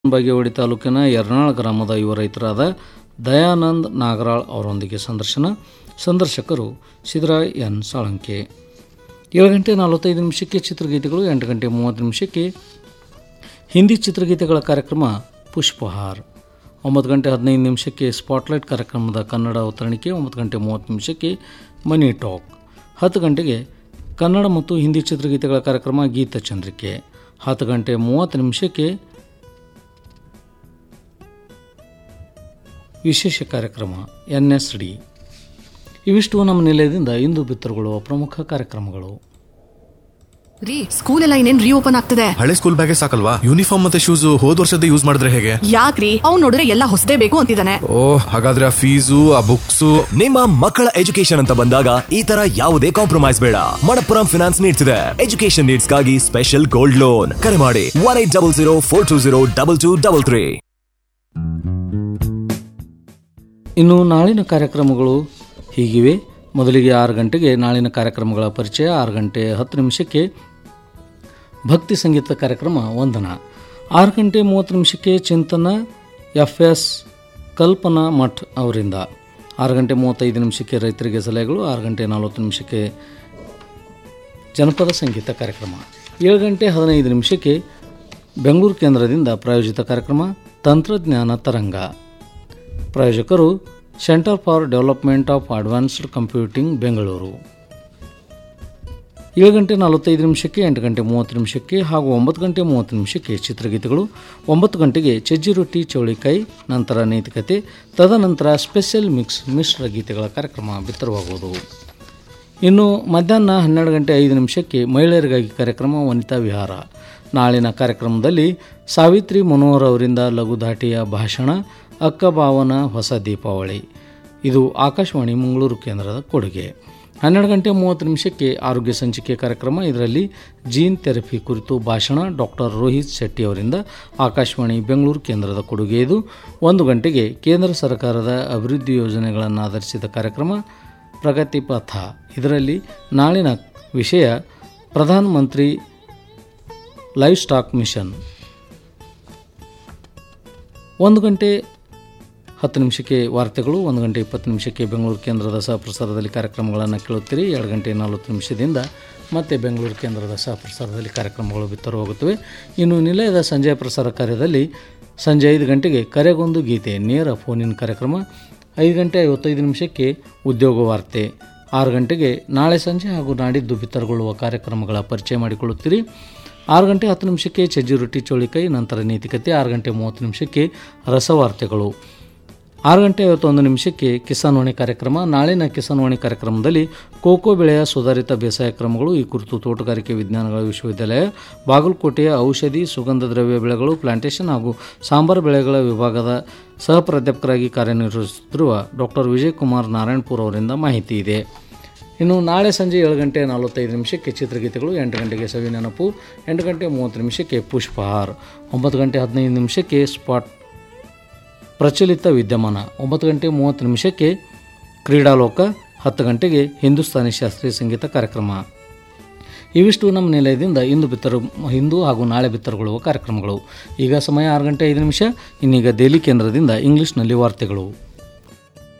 ಬಾಗೇವಾಡಿ ತಾಲೂಕಿನ ಯರ್ನಾಳ್ ಗ್ರಾಮದ ಯುವ ರೈತರಾದ ದಯಾನಂದ್ ನಾಗರಾಳ್ ಅವರೊಂದಿಗೆ ಸಂದರ್ಶನ ಸಂದರ್ಶಕರು ಸಿದ್ದರಾಯ್ ಎನ್ ಸಾಳಂಕೆ ಏಳು ಗಂಟೆ ನಲವತ್ತೈದು ನಿಮಿಷಕ್ಕೆ ಚಿತ್ರಗೀತೆಗಳು ಎಂಟು ಗಂಟೆ ಮೂವತ್ತು ನಿಮಿಷಕ್ಕೆ ಹಿಂದಿ ಚಿತ್ರಗೀತೆಗಳ ಕಾರ್ಯಕ್ರಮ ಪುಷ್ಪಹಾರ್ ಒಂಬತ್ತು ಗಂಟೆ ಹದಿನೈದು ನಿಮಿಷಕ್ಕೆ ಸ್ಪಾಟ್ಲೈಟ್ ಕಾರ್ಯಕ್ರಮದ ಕನ್ನಡ ಅವತರಣಿಕೆ ಒಂಬತ್ತು ಗಂಟೆ ಮೂವತ್ತು ನಿಮಿಷಕ್ಕೆ ಮನಿ ಟಾಕ್ ಹತ್ತು ಗಂಟೆಗೆ ಕನ್ನಡ ಮತ್ತು ಹಿಂದಿ ಚಿತ್ರಗೀತೆಗಳ ಕಾರ್ಯಕ್ರಮ ಗೀತಚಂದ್ರಿಕೆ ಹತ್ತು ಗಂಟೆ ಮೂವತ್ತು ನಿಮಿಷಕ್ಕೆ ವಿಶೇಷ ಕಾರ್ಯಕ್ರಮ ಎನ್ ಎಸ್ ಡಿ ಇವಿಷ್ಟು ನಮ್ಮ ನಿಲಯದಿಂದ ಇಂದು ಬಿತ್ತರಗೊಳ್ಳುವ ಪ್ರಮುಖ ಕಾರ್ಯಕ್ರಮಗಳು ರೀ ಸ್ಕೂಲ್ ಎಲ್ಲ ಇನ್ನೇನ್ ರೀಓಪನ್ ಆಗ್ತದೆ ಹಳೆ ಸ್ಕೂಲ್ ಬ್ಯಾಗೇ ಸಾಕಲ್ವಾ ಯೂನಿಫಾರ್ಮ್ ಮತ್ತೆ ಶೂಸ್ ಹೋದ್ ವರ್ಷದ ಯೂಸ್ ಮಾಡಿದ್ರೆ ಹೇಗೆ ಯಾಕ್ರಿ ಅವ್ನ್ ನೋಡಿದ್ರೆ ಎಲ್ಲ ಹೊಸದೇ ಬೇಕು ಅಂತಿದ್ದಾನೆ ಓ ಹಾಗಾದ್ರೆ ಆ ಫೀಸು ಆ ಬುಕ್ಸ್ ನಿಮ್ಮ ಮಕ್ಕಳ ಎಜುಕೇಶನ್ ಅಂತ ಬಂದಾಗ ಈ ತರ ಯಾವುದೇ ಕಾಂಪ್ರಮೈಸ್ ಬೇಡ ಮಣಪ್ಪುರಂ ಫಿನಾನ್ಸ್ ನೀಡ್ಸ್ ಇದೆ ಎಜುಕೇಶನ್ ನೀಡ್ಸ್ ಗಾಗಿ ಸ್ಪೆಷಲ್ ಗೋಲ್ಡ್ ಲೋನ್ ಕರೆ ಮಾಡಿ one eight double zero four two zero double two double three ಇನ್ನು ನಾಳಿನ ಕಾರ್ಯಕ್ರಮಗಳು ಹೀಗಿವೆ ಮೊದಲಿಗೆ ಆರು ಗಂಟೆಗೆ ನಾಳಿನ ಕಾರ್ಯಕ್ರಮಗಳ ಪರಿಚಯ ಆರು ಗಂಟೆ ಹತ್ತು ನಿಮಿಷಕ್ಕೆ ಭಕ್ತಿ ಸಂಗೀತ ಕಾರ್ಯಕ್ರಮ ವಂದನ ಆರು ಗಂಟೆ ಮೂವತ್ತು ನಿಮಿಷಕ್ಕೆ ಚಿಂತನ ಎಫ್ ಎಸ್ ಕಲ್ಪನಾ ಮಠ್ ಅವರಿಂದ ಆರು ಗಂಟೆ ಮೂವತ್ತೈದು ನಿಮಿಷಕ್ಕೆ ರೈತರಿಗೆ ಸಲಹೆಗಳು ಆರು ಗಂಟೆ ನಲವತ್ತು ನಿಮಿಷಕ್ಕೆ ಜನಪದ ಸಂಗೀತ ಕಾರ್ಯಕ್ರಮ ಏಳು ಗಂಟೆ ಹದಿನೈದು ನಿಮಿಷಕ್ಕೆ ಬೆಂಗಳೂರು ಕೇಂದ್ರದಿಂದ ಪ್ರಾಯೋಜಿತ ಕಾರ್ಯಕ್ರಮ ತಂತ್ರಜ್ಞಾನ ತರಂಗ ಪ್ರಾಯೋಜಕರು centre for development of advanced computing Bengaluru ಏಳು ಗಂಟೆ ನಲವತ್ತೈದು ನಿಮಿಷಕ್ಕೆ ಎಂಟು ಗಂಟೆ ಮೂವತ್ತು ನಿಮಿಷಕ್ಕೆ ಹಾಗೂ ಒಂಬತ್ತು ಗಂಟೆ ಮೂವತ್ತು ನಿಮಿಷಕ್ಕೆ ಚಿತ್ರಗೀತೆಗಳು ಒಂಬತ್ತು ಗಂಟೆಗೆ ಚಜ್ಜಿ ರೊಟ್ಟಿ ಚೌಳಿಕಾಯಿ ನಂತರ ನೈತಿಕತೆ ತದನಂತರ ಸ್ಪೆಷಲ್ ಮಿಕ್ಸ್ ಮಿಶ್ರ ಗೀತೆಗಳ ಕಾರ್ಯಕ್ರಮ ಬಿತ್ತರವಾಗುವುದು ಇನ್ನು ಮಧ್ಯಾಹ್ನ ಹನ್ನೆರಡು ಗಂಟೆ ಐದು ನಿಮಿಷಕ್ಕೆ ಮಹಿಳೆಯರಿಗಾಗಿ ಕಾರ್ಯಕ್ರಮ ವನಿತಾ ವಿಹಾರ ನಾಳಿನ ಕಾರ್ಯಕ್ರಮದಲ್ಲಿ ಸಾವಿತ್ರಿ ಮನೋಹರ್ ಅವರಿಂದ ಲಘುಧಾಟಿಯ ಭಾಷಣ ಅಕ್ಕ ಭಾವನ ಹೊಸ ದೀಪಾವಳಿ ಇದು ಆಕಾಶವಾಣಿ ಮಂಗಳೂರು ಕೇಂದ್ರದ ಕೊಡುಗೆ ಹನ್ನೆರಡು ಗಂಟೆ ಮೂವತ್ತು ನಿಮಿಷಕ್ಕೆ ಆರೋಗ್ಯ ಸಂಚಿಕೆ ಕಾರ್ಯಕ್ರಮ ಇದರಲ್ಲಿ ಜೀನ್ ಥೆರಪಿ ಕುರಿತು ಭಾಷಣ ಡಾಕ್ಟರ್ ರೋಹಿತ್ ಶೆಟ್ಟಿ ಅವರಿಂದ ಆಕಾಶವಾಣಿ ಬೆಂಗಳೂರು ಕೇಂದ್ರದ ಕೊಡುಗೆ ಇದು ಒಂದು ಗಂಟೆಗೆ ಕೇಂದ್ರ ಸರ್ಕಾರದ ಅಭಿವೃದ್ಧಿ ಯೋಜನೆಗಳನ್ನು ಆಧರಿಸಿದ ಕಾರ್ಯಕ್ರಮ ಪ್ರಗತಿ ಪಥ ಇದರಲ್ಲಿ ನಾಳಿನ ವಿಷಯ ಪ್ರಧಾನಮಂತ್ರಿ ಲೈವ್ ಸ್ಟಾಕ್ ಮಿಷನ್ ಒಂದು ಗಂಟೆ ಹತ್ತು ನಿಮಿಷಕ್ಕೆ ವಾರ್ತೆಗಳು ಒಂದು ಗಂಟೆ ಇಪ್ಪತ್ತು ನಿಮಿಷಕ್ಕೆ ಬೆಂಗಳೂರು ಕೇಂದ್ರದ ಸಹಪ್ರಸಾರದಲ್ಲಿ ಕಾರ್ಯಕ್ರಮಗಳನ್ನು ಕೇಳುತ್ತೀರಿ ಎರಡು ಗಂಟೆ ನಲವತ್ತು ನಿಮಿಷದಿಂದ ಮತ್ತೆ ಬೆಂಗಳೂರು ಕೇಂದ್ರದ ಸಹಪ್ರಸಾರದಲ್ಲಿ ಕಾರ್ಯಕ್ರಮಗಳು ಬಿತ್ತರು ಹೋಗುತ್ತವೆ ಇನ್ನು ನಿಲಯದ ಸಂಜೆ ಪ್ರಸಾರ ಕಾರ್ಯದಲ್ಲಿ ಸಂಜೆ ಐದು ಗಂಟೆಗೆ ಕರೆಗೊಂದು ಗೀತೆ ನೇರ ಫೋನಿನ ಕಾರ್ಯಕ್ರಮ ಐದು ಗಂಟೆ ಐವತ್ತೈದು ನಿಮಿಷಕ್ಕೆ ಉದ್ಯೋಗ ವಾರ್ತೆ ಆರು ಗಂಟೆಗೆ ನಾಳೆ ಸಂಜೆ ಹಾಗೂ ನಾಡಿದ್ದು ಬಿತ್ತರಗೊಳ್ಳುವ ಕಾರ್ಯಕ್ರಮಗಳ ಪರಿಚಯ ಮಾಡಿಕೊಳ್ಳುತ್ತೀರಿ ಆರು ಗಂಟೆ ಹತ್ತು ನಿಮಿಷಕ್ಕೆ ಚಜ್ಜಿ ರೊಟ್ಟಿ ಚೋಳಿಕಾಯಿ ನಂತರ ನೀತಿಕತೆ ಆರು ಗಂಟೆ ಮೂವತ್ತು ನಿಮಿಷಕ್ಕೆ ರಸವಾರ್ತೆಗಳು ಆರು ಗಂಟೆ ಐವತ್ತೊಂದು ನಿಮಿಷಕ್ಕೆ ಕಿಸಾನ್ ವಾಣಿ ಕಾರ್ಯಕ್ರಮ ನಾಳಿನ ಕಿಸಾನ್ ವಾಣಿ ಕಾರ್ಯಕ್ರಮದಲ್ಲಿ ಕೋಕೋ ಬೆಳೆಯ ಸುಧಾರಿತ ಬೇಸಾಯ ಕ್ರಮಗಳು ಈ ಕುರಿತು ತೋಟಗಾರಿಕೆ ವಿಜ್ಞಾನಗಳ ವಿಶ್ವವಿದ್ಯಾಲಯ ಬಾಗಲಕೋಟೆಯ ಔಷಧಿ ಸುಗಂಧ ದ್ರವ್ಯ ಬೆಳೆಗಳು ಪ್ಲಾಂಟೇಷನ್ ಹಾಗೂ ಸಾಂಬಾರು ಬೆಳೆಗಳ ವಿಭಾಗದ ಸಹ ಪ್ರಾಧ್ಯಾಪಕರಾಗಿ ಕಾರ್ಯನಿರ್ವಹಿಸುತ್ತಿರುವ ಡಾಕ್ಟರ್ ವಿಜಯಕುಮಾರ್ ನಾರಾಯಣಪುರ ಅವರಿಂದ ಮಾಹಿತಿ ಇದೆ ಇನ್ನು ನಾಳೆ ಸಂಜೆ ಏಳು ಗಂಟೆ ನಲವತ್ತೈದು ನಿಮಿಷಕ್ಕೆ ಚಿತ್ರಗೀತೆಗಳು ಎಂಟು ಗಂಟೆಗೆ ಸವಿ ನೆನಪು ಎಂಟು ಗಂಟೆ ಮೂವತ್ತು ನಿಮಿಷಕ್ಕೆ ಪುಷ್ಪಹಾರ್ ಒಂಬತ್ತು ಗಂಟೆ ಹದಿನೈದು ನಿಮಿಷಕ್ಕೆ ಸ್ಪಾಟ್ ಪ್ರಚಲಿತ ವಿದ್ಯಮಾನ ಒಂಬತ್ತು ಗಂಟೆ ಮೂವತ್ತು ನಿಮಿಷಕ್ಕೆ ಕ್ರೀಡಾಲೋಕ ಹತ್ತು ಗಂಟೆಗೆ ಹಿಂದೂಸ್ತಾನಿ ಶಾಸ್ತ್ರೀಯ ಸಂಗೀತ ಕಾರ್ಯಕ್ರಮ ಇವಿಷ್ಟು ನಮ್ಮ ನಿಲಯದಿಂದ ಇಂದು ಬಿತ್ತರು ಇಂದು ಹಾಗೂ ನಾಳೆ ಬಿತ್ತರಗೊಳ್ಳುವ ಕಾರ್ಯಕ್ರಮಗಳು ಈಗ ಸಮಯ ಆರು ಗಂಟೆ ಐದು ನಿಮಿಷ ಇನ್ನೀಗ ದೆಹಲಿ ಕೇಂದ್ರದಿಂದ ಇಂಗ್ಲಿಷ್ನಲ್ಲಿ ವಾರ್ತೆಗಳು